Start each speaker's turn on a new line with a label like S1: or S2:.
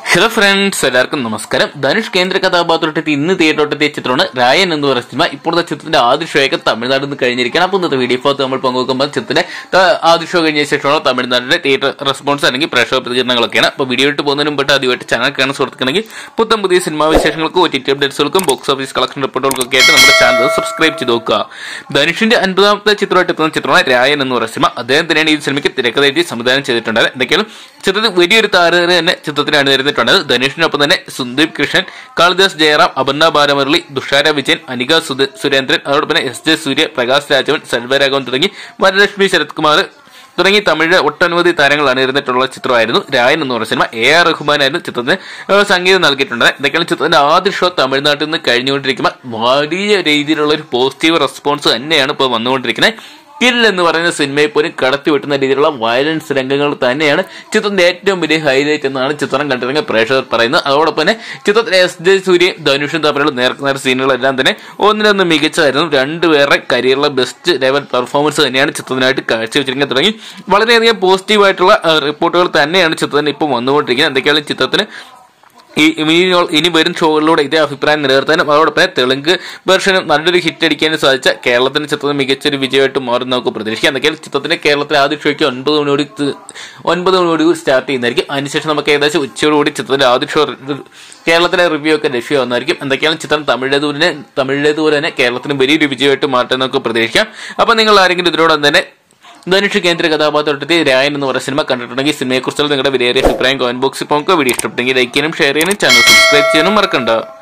S1: hello friends എല്ലാവർക്കും നമസ്കാരം ധനുഷ് കേന്ദ്ര കഥാപാത്രത്തിൽ ഇന്ന് തിയേറ്ററോട്ടെത്തിയ ചിത്രമാണ് രായൻ എന്ന് പറയുന്ന സിനിമ ഇപ്പോഴത്തെ ചിത്രത്തിന്റെ ആദ്യ ഷോയൊക്കെ തമിഴ്നാട്ടിൽ നിന്ന് കഴിഞ്ഞിരിക്കുകയാണ് അപ്പോൾ ഇന്നത്തെ വീഡിയോ ഭാഗത്ത് നമ്മൾ പങ്കുവെക്കുമ്പോൾ ചിത്രത്തിന്റെ ത- ആദ്യ ഷോ കഴിഞ്ഞ ശേഷമുള്ള തമിഴ്നാട്ടിലെ തിയേറ്റർ റെസ്പോൺസ് അല്ലെങ്കിൽ പ്രേക്ഷക പ്രതികരണങ്ങളൊക്കെയാണ് അപ്പോൾ വീഡിയോ ഇട്ട് പോകുന്നതിന് മുമ്പിട്ട് ആദ്യമായിട്ട് ചാനൽ കാണാൻ സുഹൃത്തുക്കണമെങ്കിൽ പുത്തൻ പുതിയ സിനിമാ വിശേഷങ്ങൾക്കും ഒ ടി ടി അപ്ഡേറ്റ്സുകൾക്കും ബോക്സ് ഓഫീസ് കളക്ഷൻ റിപ്പോർട്ടുകൾക്കൊക്കെ ആയിട്ട് നമ്മുടെ ചാനൽ സബ്സ്ക്രൈബ് ചെയ്ത് നോക്കുക ധനുഷിന്റെ അൻപതാമത്തെ ചിത്രമായിട്ട് എത്തുന്ന ചിത്രമാണ് രായൻ എന്ന് പറയുന്ന സിനിമ അദ്ദേഹം തന്നെയാണ് ഈ സിനിമയ്ക്ക് തിരക്കഥ എഴുതി സംവിധാനം ചെയ്തിട്ടുണ്ടായത് എന്തൊക്കെയാണ് ചിത്രത്തിൽ വലിയൊരു താരത തന്നെ ചിത്രത്തിന് അണിനിരുന്നിട്ടുണ്ട് ധനുഷിനൊപ്പം തന്നെ സുന്ദീപ് കൃഷ്ണൻ കാളിദാസ് ജയറാം അപർണ ബാലമുരളി തുഷാര വിജയൻ അനിക സുധ- സുരേന്ദ്രൻ അതോടൊപ്പം തന്നെ എസ് ജെ സൂര്യ പ്രകാശ് രാജവൻ സെൽവരാഘവൻ തുടങ്ങി വരലക്ഷ്മി ശരത് കുമാർ തുടങ്ങി തമിഴ് ഒട്ടനവധി താരങ്ങൾ അണിയിരുന്നിട്ടുള്ള ചിത്രമായിരുന്നു രായൻ എന്ന് പറയുന്ന സിനിമ എ ആർ റഹ്മാനായിരുന്നു ചിത്രത്തിന് ഏഹ് സംഗീതം നൽകിയിട്ടുണ്ട് ഇതൊക്കെയാണ് ചിത്രത്തിന്റെ ആദ്യ ഷോ തമിഴ്നാട്ടിൽ നിന്ന് കഴിഞ്ഞുകൊണ്ടിരിക്കുമ്പോൾ വലിയ രീതിയിലുള്ള ഒരു പോസിറ്റീവ് റെസ്പോൺസ് തന്നെയാണ് ഇപ്പോൾ വന്നുകൊണ്ടിരിക്കുന്നത് കിൽ എന്ന് പറയുന്ന സിനിമയെ പോലും കടത്തി വെട്ടുന്ന രീതിയിലുള്ള വയലൻസ് രംഗങ്ങൾ തന്നെയാണ് ചിത്രത്തിന്റെ ഏറ്റവും വലിയ ഹൈലൈറ്റ് എന്നാണ് ചിത്രം കണ്ടിറങ്ങിയ പ്രേക്ഷകർ പറയുന്നത് അതോടൊപ്പം തന്നെ ചിത്രത്തിലെ എസ് ജെ സൂര്യയും ധനുഷും തമ്മിലുള്ള നേർക്ക് നേർ സീനുകളെല്ലാം തന്നെ ഒന്നിനൊന്ന് മികച്ചതായിരുന്നു രണ്ടുപേരുടെ കരിയറിലെ ബെസ്റ്റ് ലെവൽ പെർഫോമൻസ് തന്നെയാണ് ചിത്രത്തിനായിട്ട് കാഴ്ചവെച്ചിരിക്കുന്നത് തുടങ്ങി വളരെയധികം പോസിറ്റീവായിട്ടുള്ള റിപ്പോർട്ടുകൾ തന്നെയാണ് ചിത്രത്തിന് ഇപ്പോൾ വന്നുകൊണ്ടിരിക്കുന്നത് എന്തൊക്കെയാണ് ചിത്രത്തിന് ഈ ഇനി ഇനി വരും ഷോകളിലൂടെ ഇതേ അഭിപ്രായം നിലനിർത്താനും അതോടൊപ്പം തെലുങ്ക് വെർഷനും നല്ലൊരു ഹിറ്റ് അടിക്കാനും സാധിച്ച കേരളത്തിന്റെ ചിത്രം മികച്ചൊരു വിജയമായിട്ട് മാറി നമുക്ക് പ്രതീക്ഷിക്കാം എന്തൊക്കെയാണ് ചിത്രത്തിന്റെ കേരളത്തിലെ ആദ്യ ഷോയ്ക്ക് ഒൻപത് മണിയോട് ത്- ഒൻപത് മണിയോട് സ്റ്റാർട്ട് ചെയ്യുന്നതായിരിക്കും അതിനുശേഷം നമുക്ക് ഏകദേശം ഉച്ചയോടുകൂടി ചിത്രത്തിന്റെ ആദ്യ ഷോ കേരളത്തിലെ റിവ്യൂ ഒക്കെ ലഭ്യമാകുന്നതായിരിക്കും എന്തൊക്കെയാണ് ചിത്രം തമിഴിലേതുപോലെ തമിഴിലേതുപോലെ തന്നെ കേരളത്തിന് വലിയൊരു വിജയമായിട്ട് മാറ്റാൻ നമുക്ക് പ്രതീക്ഷിക്കാം അപ്പൊ നിങ്ങൾ ആരെങ്കിലും ഇതിനോടൊപ്പം തന്നെ ധനുഷ് കേന്ദ്ര കഥാപാത്രത്തിൽ രായൻ എന്ന് പറയുന്ന സിനിമ കണ്ടിട്ടുണ്ടെങ്കിൽ സിനിമയെക്കുറിച്ചുള്ള നിങ്ങളുടെ വിലയേറിയ അഭിപ്രായം കമന്റ് ബോക്സിൽ പോകുക വീഡിയോ ഇഷ്ടപ്പെട്ടെങ്കിൽ ലൈക്ക് ചെയ്യാനും ഷെയർ ചെയ്യാനും ചാനൽ സബ്സ്ക്രൈബ് ചെയ്യാനും മറക്കണ്ട